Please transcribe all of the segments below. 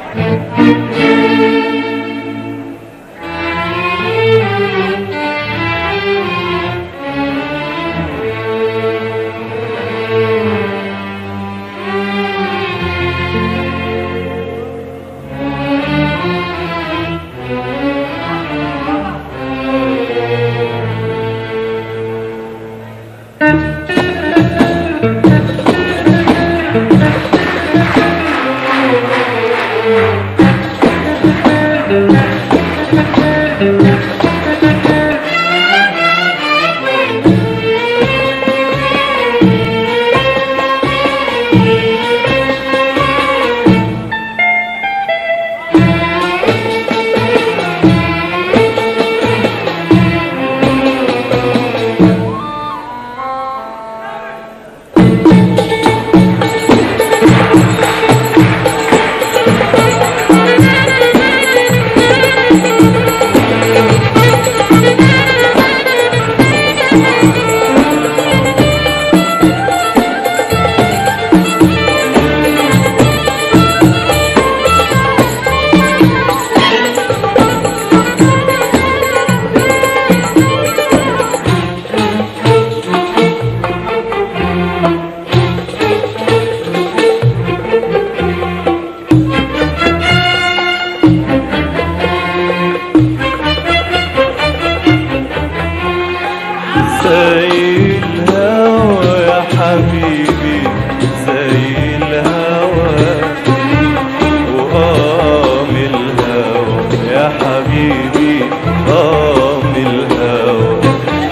زي الهوى يا حبيبي زي الهوى وقام الهوى يا حبيبي قام الهوى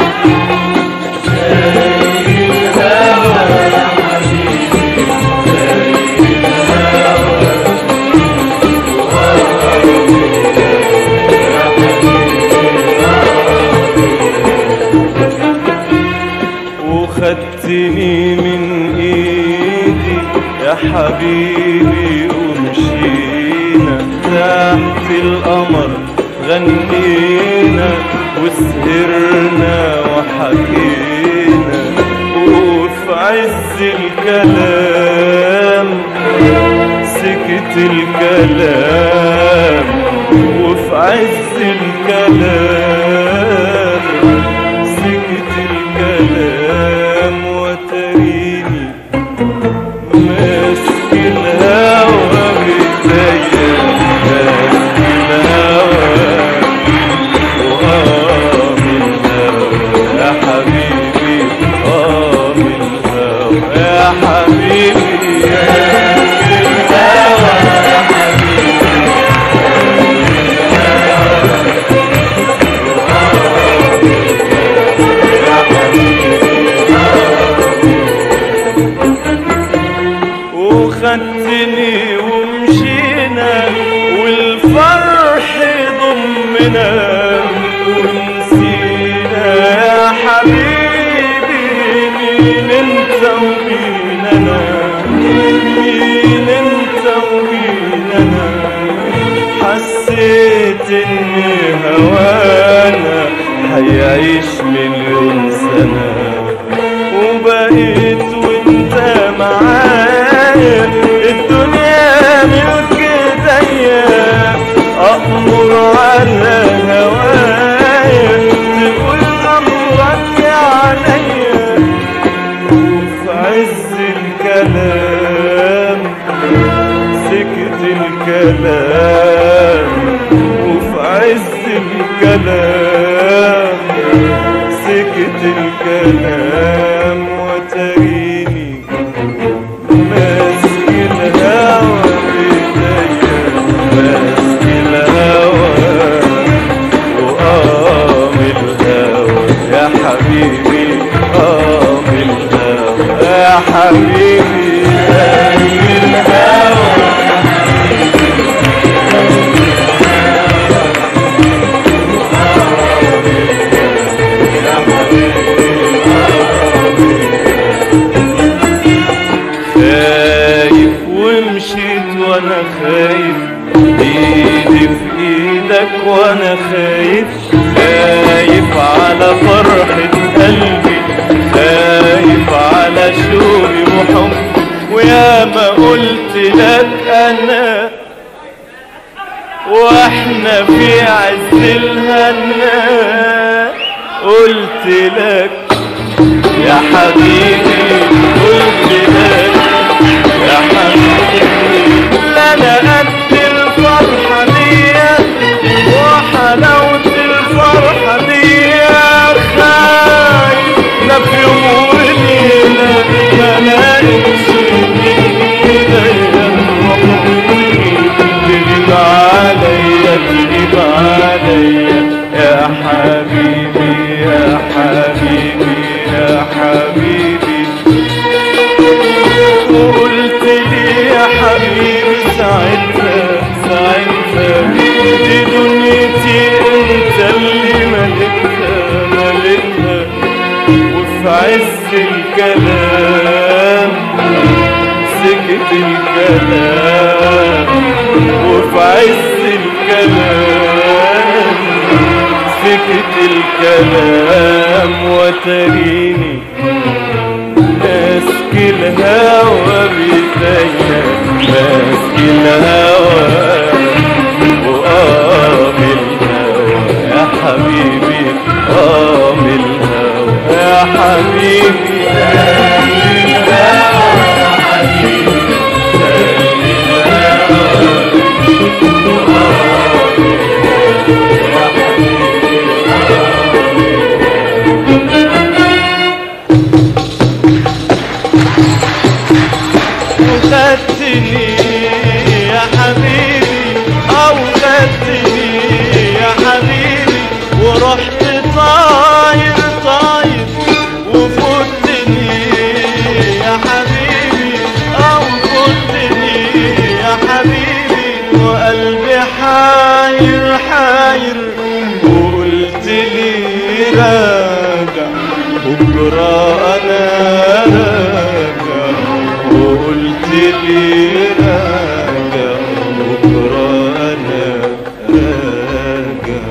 وخدتني من ايدي يا حبيبي ومشينا تحت القمر غنينا وسهرنا وحكينا وفي عز الكلام سكت الكلام وفي عز الكلام سكت الكلام وتريني ماسك الهوى بيديا ماسك الهوى وقام الهوى يا حبيبي قام الهوى يا حبيبي ماسك الهوى يا وخدتني ومشينا والفرح ضمنا ونسينا يا حبيبي مين انت ومين انا مين انت ومين انا حسيت ان هوانا هيعيش مليون سنه وبقيت وانت معايا الدنيا ملك ايديا اأمر على هوايا تقول امرك عليا وفي عز الكلام سكت الكلام وفي عز الكلام سكت الكلام وتريني ماسك الهوى بيديا ماسك الهوى وقام الهوى يا حبيبي قام الهوى يا حبيبي ماسك الهوى خايف ومشيت وانا خايف ايدي في ايدك وانا خايف خايف على فرحة قلبي خايف على شوقي وحبي ويا ما قلت لك انا واحنا في عز الهنا قلت لك يا حبيبي قلت لك يا حبيبي لا انا قد الفرحة دي وحلاوة الفرحة دي خايف لا في يوم وليلة ما لقيتش تغيب عليا تغيب عليا يا حبيبي يا حبيبي يا حبيبي وقلت لي يا حبيبي ساعتها ساعتها دي دنيتي انت اللي ملكها ملكها وفي عز الكلام سكت الكلام وفي عز الكلام سكت الكلام وتريني ماسك الهوى بيديا ماسك الهوى وقام الهوى يا حبيبي قام الهوى يا حبيبي قام الهوى يا حبيبي خدتني يا حبيبي او خدتني يا حبيبي ورحت طاير طاير وفوتني يا حبيبي او فوتني يا حبيبي وقلبي حاير حاير وقلت لي راجع بكره انا راجع وقلت لي راجع بكره انا راجع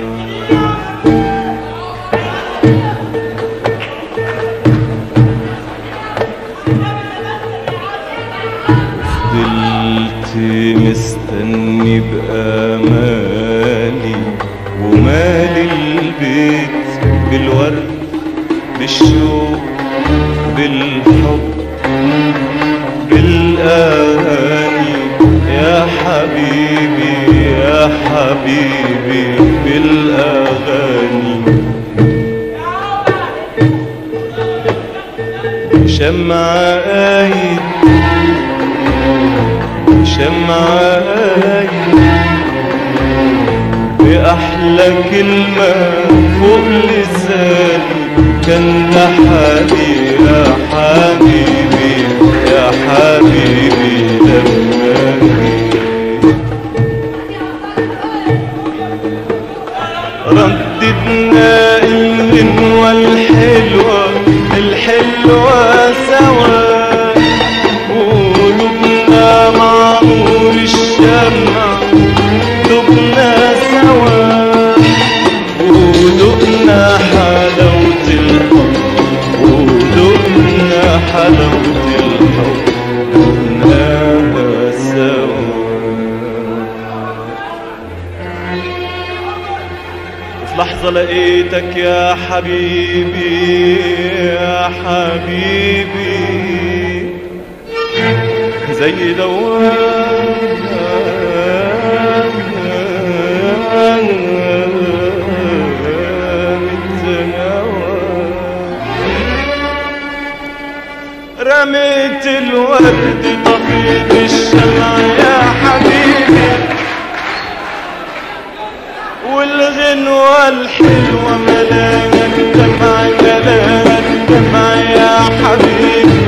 فضلت مستني بأمالي ومالي البيت بالورد بالشوق بالحب بالأغاني يا حبيبي يا حبيبي بالأغاني شمعة قايد شمعة قايد بأحلى كلمة فوق لساني كان ده حالي يا حبيبي يا حبيبي لما جيت رددنا الغنوة الحلوة الحلوة سوا قلوبنا مع نور الشمع دبنا سوا ودقنا حلاوة الحب ودقنا حلاوة الحب دقناها سوا وفي لحظة لقيتك يا حبيبي يا حبيبي زي دوام التنوى رميت الورد طفيت الشمع يا حبيبي والغنوة الحلوة ملاها الدمع ملاها الدمع يا حبيبي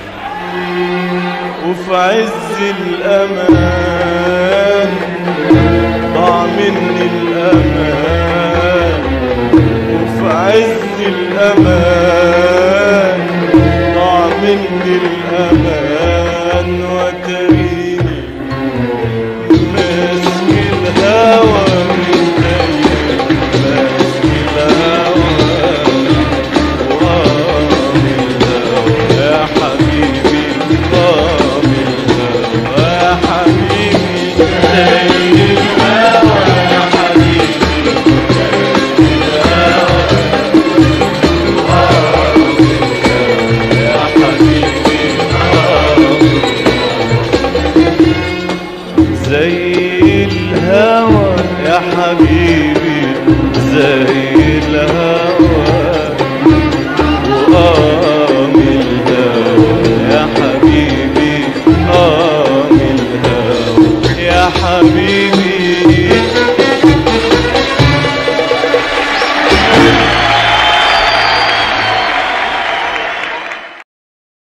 وفي عز الأمان ضاع مني الأمان وفي عز الأمان ضاع مني الأمان وتريني ماسك الهوى من دايما ماسك الهوى وقام الهوى يا حبيبي قام الهوى يا حبيبي زي الهوى زي الهوى وقام الهوى يا حبيبي قام الهوى يا حبيبي